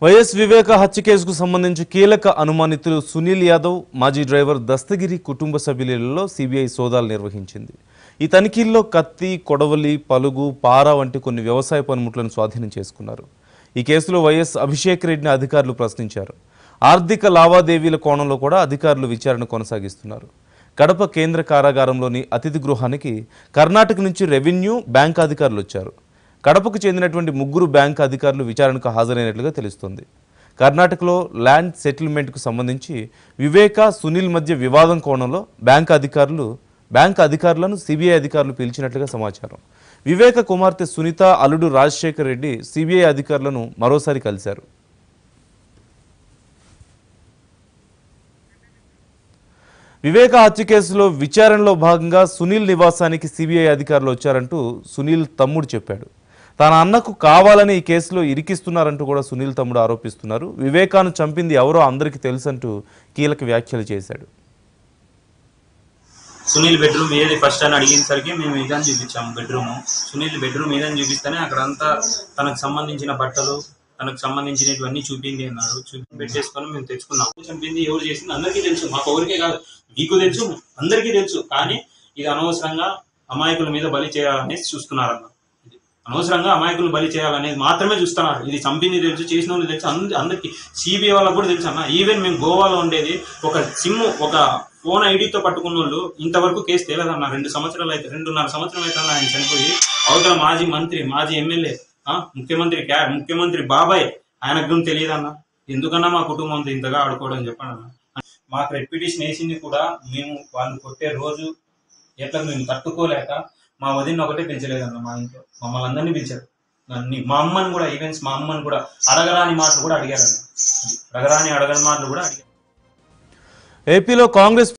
YS వివేక హత్య కేసుకు సంబంధించి కీలక అనుమానితులు సునీల్ యాదవ్ మాజీ డ్రైవర్ దస్తగిరి కుటుంబ సభ్యులలో సిబిఐ సోదాలు నిర్వహించింది ఈ తనిఖీల్లో కత్తి కొడవలి పలుగు పార వంటి కొన్ని వ్యవసాయ పనిముట్లను స్వాధీనం చేసుకున్నారు ఈ కేసులో వైఎస్ అభిషేక్ రెడ్డిని అధికారులు ప్రశ్నించారు ఆర్థిక లావాదేవీల కోణంలో కూడా అధికారులు విచారణ కొనసాగిస్తున్నారు కడప కేంద్ర కారాగారంలోని అతిథి గృహానికి కర్ణాటక నుంచి రెవెన్యూ బ్యాంక్ అధికారులు వచ్చారు కడపకు చెందినటువంటి ముగ్గురు బ్యాంక్ అధికారులు విచారణకు హాజరైనట్లుగా తెలుస్తోంది కర్ణాటకలో ల్యాండ్ సెటిల్మెంట్కు సంబంధించి వివేక సునీల్ మధ్య వివాదం కోణంలో బ్యాంక్ అధికారులు బ్యాంక్ అధికారులను సిబిఐ అధికారులు పిలిచినట్లుగా సమాచారం వివేక కుమార్తె సునీత అల్లుడు రాజశేఖర్ రెడ్డి సిబిఐ అధికారులను మరోసారి కలిశారు వివేక హత్య కేసులో విచారణలో భాగంగా సునీల్ నివాసానికి సిబిఐ అధికారులు వచ్చారంటూ సునీల్ తమ్ముడు చెప్పాడు తన అన్నకు కావాలని ఈ కేసులో ఇరికిస్తున్నారంటూ కూడా సునీల్ తమ్ముడు ఆరోపిస్తున్నారు వివేకాను చంపింది ఎవరో అందరికీ తెలుసంటూ కీలక వ్యాఖ్యలు చేశాడు సునీల్ బెడ్రూమ్ ఏది ఫస్ట్ అని అడిగేసరికి మేము ఇదని చూపించాము బెడ్రూమ్ సునీల్ బెడ్రూమ్ ఏదని చూపిస్తేనే అక్కడంతా తనకు సంబంధించిన బట్టలు తనకు సంబంధించినవన్నీ చూపింది అన్నారు చూపి పెట్టేసుకొని మేము తెచ్చుకున్నాం చంపింది ఎవరు చేసింది అందరికీ తెలుసు మాకు ఎవరికే కాదు మీకు తెలుసు అందరికీ తెలుసు కానీ ఇది అనవసరంగా అమాయకుల మీద బలి చేయాలనేసి చూస్తున్నారన్న ఇది అనవసరంగా అమాయకులు బలి చేయాలనేది మాత్రమే చూస్తున్నారు ఇది చంపింది తెలుసు చేసిన వాళ్ళు తెలుసు అంద- అందరికీ సిబిఐ వాళ్ళకి కూడా తెలుసు అన్న ఈవెన్ మేము గోవాలో ఉండేది ఒక సిమ్ ఒక ఫోన్ ఐడితో పట్టుకున్న వాళ్ళు ఇంతవరకు కేసు తేలేదన్న రెండు సంవత్సరాలు అయితే రెండున్నర సంవత్సరం అయితే ఆయన చనిపోయి అవతల మాజీ మంత్రి మాజీ ఎమ్మెల్యే ముఖ్యమంత్రి క్యా ముఖ్యమంత్రి బాబాయ్ ఆయనకు కూడా తెలియదన్న ఎందుకన్నా మా కుటుంబంతో ఇంతగా ఆడుకోవడం చెప్పండి అన్న మాకు రెప్యుటేషన్ వేసింది కూడా మేము వాళ్ళు కొట్టే రోజు ఎట్లా మేము తట్టుకోలేక మా వదిన ఒకటే పిలిచలేదన్న మా ఇంట్లో మమ్మల్ని అందరినీ పిలిచారు నన్ను మా అమ్మని కూడా ఈవెంట్స్ మా అమ్మని కూడా అడగరాని మాటలు కూడా అడిగారన్న అడగరాని అడగని మాటలు కూడా అడిగారు ఏపీలో కాంగ్రెస్